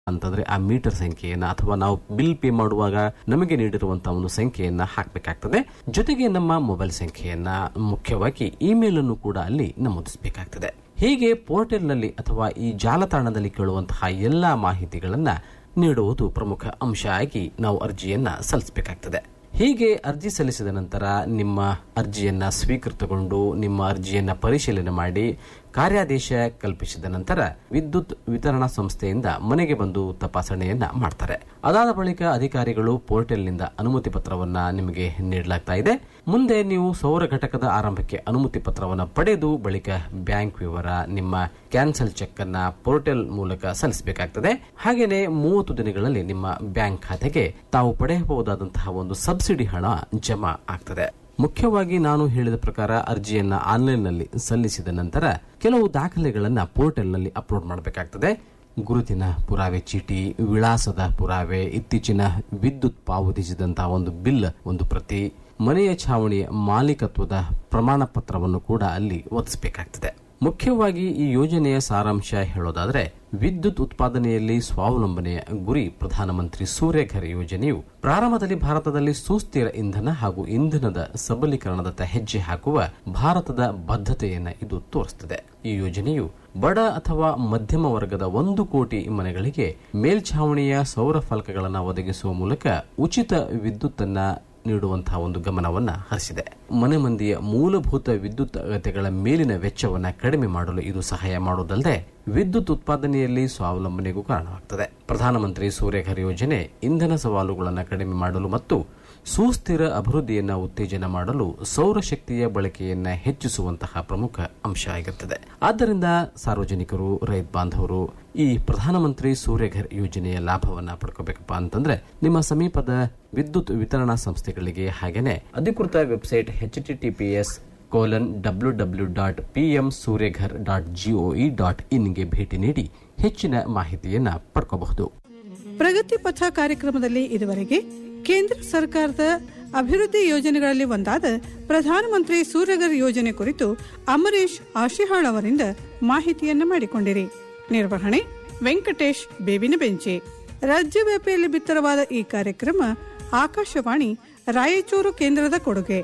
ಅಂತಂದ್ರೆ ಆ ಮೀಟರ್ ಸಂಖ್ಯೆಯನ್ನ ಅಥವಾ ನಾವು ಬಿಲ್ ಪೇ ಮಾಡುವಾಗ ನಮಗೆ ನೀಡಿರುವಂತಹ ಒಂದು ಸಂಖ್ಯೆಯನ್ನ ಹಾಕಬೇಕಾಗ್ತದೆ ಜೊತೆಗೆ ನಮ್ಮ ಮೊಬೈಲ್ ಸಂಖ್ಯೆಯನ್ನ ಮುಖ್ಯವಾಗಿ ಇಮೇಲ್ ಅನ್ನು ಕೂಡ ಅಲ್ಲಿ ನಮೂದಿಸಬೇಕಾಗ್ತದೆ ಹೀಗೆ ಪೋರ್ಟಲ್ನಲ್ಲಿ ಅಥವಾ ಈ ಜಾಲತಾಣದಲ್ಲಿ ಕೇಳುವಂತಹ ಎಲ್ಲಾ ಮಾಹಿತಿಗಳನ್ನ ನೀಡುವುದು ಪ್ರಮುಖ ಅಂಶ ಆಗಿ ನಾವು ಅರ್ಜಿಯನ್ನ ಸಲ್ಲಿಸಬೇಕಾಗ್ತದೆ ಹೀಗೆ ಅರ್ಜಿ ಸಲ್ಲಿಸಿದ ನಂತರ ನಿಮ್ಮ ಅರ್ಜಿಯನ್ನ ಸ್ವೀಕೃತಗೊಂಡು ನಿಮ್ಮ ಅರ್ಜಿಯನ್ನ ಪರಿಶೀಲನೆ ಮಾಡಿ ಕಾರ್ಯಾದೇಶ ಕಲ್ಪಿಸಿದ ನಂತರ ವಿದ್ಯುತ್ ವಿತರಣಾ ಸಂಸ್ಥೆಯಿಂದ ಮನೆಗೆ ಬಂದು ತಪಾಸಣೆಯನ್ನ ಮಾಡ್ತಾರೆ ಅದಾದ ಬಳಿಕ ಅಧಿಕಾರಿಗಳು ಪೋರ್ಟಲ್ನಿಂದ ಅನುಮತಿ ಪತ್ರವನ್ನ ನಿಮಗೆ ನೀಡಲಾಗ್ತಾ ಇದೆ ಮುಂದೆ ನೀವು ಸೌರ ಘಟಕದ ಆರಂಭಕ್ಕೆ ಅನುಮತಿ ಪತ್ರವನ್ನು ಪಡೆದು ಬಳಿಕ ಬ್ಯಾಂಕ್ ವಿವರ ನಿಮ್ಮ ಕ್ಯಾನ್ಸಲ್ ಚೆಕ್ ಅನ್ನ ಪೋರ್ಟಲ್ ಮೂಲಕ ಸಲ್ಲಿಸಬೇಕಾಗ್ತದೆ ಹಾಗೇನೆ ಮೂವತ್ತು ದಿನಗಳಲ್ಲಿ ನಿಮ್ಮ ಬ್ಯಾಂಕ್ ಖಾತೆಗೆ ತಾವು ಪಡೆಯಬಹುದಾದಂತಹ ಒಂದು ಸಬ್ಸಿಡಿ ಹಣ ಜಮಾ ಆಗ್ತದೆ ಮುಖ್ಯವಾಗಿ ನಾನು ಹೇಳಿದ ಪ್ರಕಾರ ಅರ್ಜಿಯನ್ನ ಆನ್ಲೈನ್ನಲ್ಲಿ ಸಲ್ಲಿಸಿದ ನಂತರ ಕೆಲವು ದಾಖಲೆಗಳನ್ನ ಪೋರ್ಟಲ್ನಲ್ಲಿ ಅಪ್ಲೋಡ್ ಮಾಡಬೇಕಾಗ್ತದೆ ಗುರುತಿನ ಪುರಾವೆ ಚೀಟಿ ವಿಳಾಸದ ಪುರಾವೆ ಇತ್ತೀಚಿನ ವಿದ್ಯುತ್ ಪಾವತಿಸಿದಂತಹ ಒಂದು ಬಿಲ್ ಒಂದು ಪ್ರತಿ ಮನೆಯ ಛಾವಣಿಯ ಮಾಲೀಕತ್ವದ ಪ್ರಮಾಣ ಪತ್ರವನ್ನು ಕೂಡ ಅಲ್ಲಿ ಒದಗಿಸಬೇಕಾಗ್ತದೆ ಮುಖ್ಯವಾಗಿ ಈ ಯೋಜನೆಯ ಸಾರಾಂಶ ಹೇಳೋದಾದ್ರೆ ವಿದ್ಯುತ್ ಉತ್ಪಾದನೆಯಲ್ಲಿ ಸ್ವಾವಲಂಬನೆಯ ಗುರಿ ಪ್ರಧಾನಮಂತ್ರಿ ಸೂರ್ಯಘರ್ ಯೋಜನೆಯು ಪ್ರಾರಂಭದಲ್ಲಿ ಭಾರತದಲ್ಲಿ ಸುಸ್ಥಿರ ಇಂಧನ ಹಾಗೂ ಇಂಧನದ ಸಬಲೀಕರಣದತ್ತ ಹೆಜ್ಜೆ ಹಾಕುವ ಭಾರತದ ಬದ್ಧತೆಯನ್ನ ಇದು ತೋರಿಸುತ್ತದೆ ಈ ಯೋಜನೆಯು ಬಡ ಅಥವಾ ಮಧ್ಯಮ ವರ್ಗದ ಒಂದು ಕೋಟಿ ಮನೆಗಳಿಗೆ ಮೇಲ್ಛಾವಣಿಯ ಸೌರ ಫಲಕಗಳನ್ನು ಒದಗಿಸುವ ಮೂಲಕ ಉಚಿತ ವಿದ್ಯುತ್ತನ್ನ ನೀಡುವಂತಹ ಒಂದು ಗಮನವನ್ನ ಹರಿಸಿದೆ ಮನೆ ಮಂದಿಯ ಮೂಲಭೂತ ವಿದ್ಯುತ್ ಅಗತ್ಯಗಳ ಮೇಲಿನ ವೆಚ್ಚವನ್ನ ಕಡಿಮೆ ಮಾಡಲು ಇದು ಸಹಾಯ ಮಾಡುವುದಲ್ಲದೆ ವಿದ್ಯುತ್ ಉತ್ಪಾದನೆಯಲ್ಲಿ ಸ್ವಾವಲಂಬನೆಗೂ ಕಾರಣವಾಗುತ್ತದೆ ಪ್ರಧಾನಮಂತ್ರಿ ಸೂರ್ಯಘರ್ ಯೋಜನೆ ಇಂಧನ ಸವಾಲುಗಳನ್ನು ಕಡಿಮೆ ಮಾಡಲು ಮತ್ತು ಸುಸ್ಥಿರ ಅಭಿವೃದ್ಧಿಯನ್ನ ಉತ್ತೇಜನ ಮಾಡಲು ಸೌರಶಕ್ತಿಯ ಬಳಕೆಯನ್ನ ಹೆಚ್ಚಿಸುವಂತಹ ಪ್ರಮುಖ ಅಂಶ ಆಗಿರುತ್ತದೆ ಆದ್ದರಿಂದ ಸಾರ್ವಜನಿಕರು ರೈತ ಬಾಂಧವರು ಈ ಪ್ರಧಾನಮಂತ್ರಿ ಸೂರ್ಯಘರ್ ಯೋಜನೆಯ ಲಾಭವನ್ನ ಪಡ್ಕೋಬೇಕಪ್ಪ ಅಂತಂದ್ರೆ ನಿಮ್ಮ ಸಮೀಪದ ವಿದ್ಯುತ್ ವಿತರಣಾ ಸಂಸ್ಥೆಗಳಿಗೆ ಹಾಗೇನೆ ಅಧಿಕೃತ website H TTPS colon W W dot PM Suryaghar dot GOE dot ಇನ್ಗೆ ಭೇಟಿ ನೀಡಿ ಹೆಚ್ಚಿನ ಮಾಹಿತಿಯನ್ನ ಪಡ್ಕೋಬಹುದು ಪ್ರಗತಿ ಪಥ ಕಾರ್ಯಕ್ರಮದಲ್ಲಿ ಇದುವರೆಗೆ ಕೇಂದ್ರ ಸರ್ಕಾರದ ಅಭಿವೃದ್ಧಿ ಯೋಜನೆಗಳಲ್ಲಿ ಒಂದಾದ ಪ್ರಧಾನಮಂತ್ರಿ ಸೂರ್ಯಗರ್ ಯೋಜನೆ ಕುರಿತು ಅಮರೇಶ್ ಆಶಿಹಾಳ್ ಅವರಿಂದ ಮಾಹಿತಿಯನ್ನ ಮಾಡಿಕೊಂಡಿರಿ ನಿರ್ವಹಣೆ ವೆಂಕಟೇಶ್ ಬೇವಿನ ಬೆಂಚೆ ರಾಜ್ಯವ್ಯಾಪಿಯಲ್ಲಿ ಬಿತ್ತರವಾದ ಈ ಕಾರ್ಯಕ್ರಮ ಆಕಾಶವಾಣಿ ರಾಯಚೂರು ಕೇಂದ್ರದ ಕೊಡುಗೆ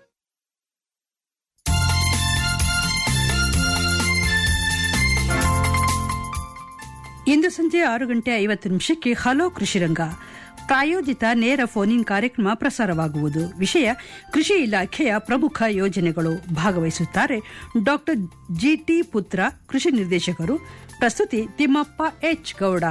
ಇಂದು ಸಂಜೆ ಆರು ಗಂಟೆ ಐವತ್ತು ನಿಮಿಷಕ್ಕೆ ಹಲೋ ಕೃಷಿರಂಗ ಪ್ರಾಯೋಜಿತ ನೇರ ಫೋನ್ ಇನ್ ಕಾರ್ಯಕ್ರಮ ಪ್ರಸಾರವಾಗುವುದು ವಿಷಯ ಕೃಷಿ ಇಲಾಖೆಯ ಪ್ರಮುಖ ಯೋಜನೆಗಳು ಭಾಗವಹಿಸುತ್ತಾರೆ ಡಾಕ್ಟರ್ ಜಿಟಿ ಪುತ್ರ ಕೃಷಿ ನಿರ್ದೇಶಕರು ಪ್ರಸ್ತುತಿ ತಿಮ್ಮಪ್ಪ ಎಚ್ ಗೌಡ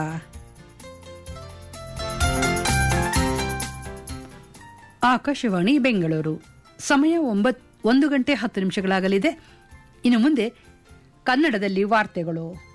ಆಕಾಶವಾಣಿ ಬೆಂಗಳೂರು ಸಮಯ ಒಂಬತ್ ಒಂದು ಗಂಟೆ ಹತ್ತು ನಿಮಿಷಗಳಾಗಲಿದೆ ಇನ್ನು ಮುಂದೆ ಕನ್ನಡದಲ್ಲಿ ವಾರ್ತೆಗಳು